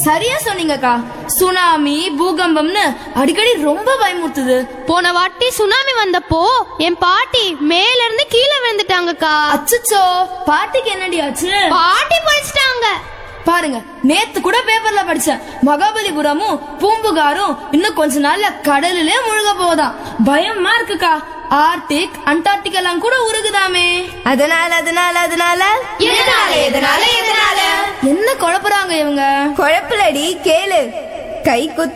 சரியா சொன்னீங்கக்கா சுனாமி பூகம்பம்னு அடிக்கடி ரொம்ப பயமுறுத்துது போன வாட்டி சுனாமி வந்தப்போ என் பாட்டி மேல இருந்து கீழே விழுந்துட்டாங்கக்கா அச்சச்சோ பாட்டிக்கு என்னடி ஆச்சு பாட்டி படிச்சிட்டாங்க பாருங்க நேத்து கூட பேப்பர்ல படிச்சேன் மகாபலிபுரமும் பூம்புகாரும் இன்னும் கொஞ்ச நாள்ல கடலிலே முழுக போகுதாம் பயமா இருக்குக்கா ஆர்டிக் அண்டார்டிக் எல்லாம் கூட உருகுதாமே அதனால அதனால அதனால எதனால எதனால எதனால என்ன குழப்புறாங்க இவங்க குழப்பலடி கேளு கை குத்து